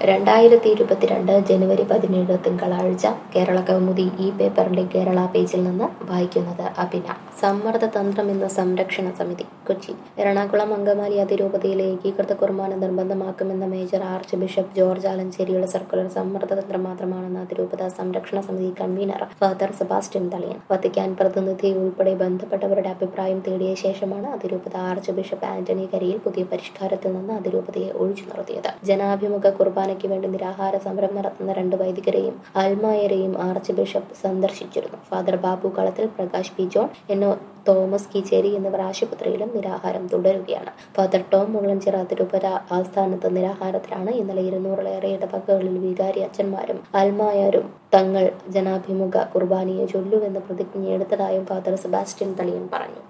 രണ്ടായിരത്തി ഇരുപത്തിരണ്ട് ജനുവരി പതിനേഴ് തിങ്കളാഴ്ച കേരള കൗമുദി ഈ പേപ്പറിന്റെ കേരള പേജിൽ നിന്ന് വായിക്കുന്നത് അഭിന സമ്മർദ്ദ തന്ത്രം എന്ന സംരക്ഷണ സമിതി കൊച്ചി എറണാകുളം അങ്കമാലി അതിരൂപതയിലെ ഏകീകൃത കുർബാന നിർബന്ധമാക്കുമെന്ന മേജർ ആർച്ച് ബിഷപ്പ് ജോർജ് ആലഞ്ചേരിയുടെ സർക്കുലർ സമ്മർദ്ദ തന്ത്രം മാത്രമാണെന്ന് അതിരൂപത സംരക്ഷണ സമിതി convener father Sebastian Thaliyan Vatican പ്രതിനിധി ഉൾപ്പെടെ ബന്ധപ്പെട്ടവരുടെ അഭിപ്രായം തേടിയ ശേഷമാണ് അതിരൂപത ആർച്ച് ബിഷപ്പ് ആന്റണി കരിയിൽ പുതിയ പരിഷ്കാരത്തിൽ നിന്ന് അതിരൂപതയെ ഒഴിച്ചു നിർത്തിയത് ജനാഭിമുഖ കുർബാനയ്ക്ക് വേണ്ടി നിരാഹാര സമരം നടത്തുന്ന രണ്ട് വൈദികരെയും അൽമായരെയും ആർച്ച് ബിഷപ്പ് സന്ദർശിച്ചിരുന്നു ഫാദർ ബാബു കളത്തിൽ പ്രകാശ് പി ജോൺ എന്നോ തോമസ് കീച്ചേരി എന്നിവർ ആശുപത്രിയിലും നിരാഹാരം തുടരുകയാണ് ഫാദർ ടോം മുള്ളഞ്ചിറ തിരുപ്പര ആസ്ഥാനത്ത് നിരാഹാരത്തിലാണ് ഇന്നലെ ഇരുന്നൂറിലേറെ ഇടവകകളിൽ വികാരി അച്ഛന്മാരും അൽമായരും തങ്ങൾ ജനാഭിമുഖ കുർബാനയെ ചൊല്ലുവെന്ന് പ്രതിജ്ഞയെടുത്തതായും ഫാദർ സെബാസ്റ്റ്യൻ തളിയൻ പറഞ്ഞു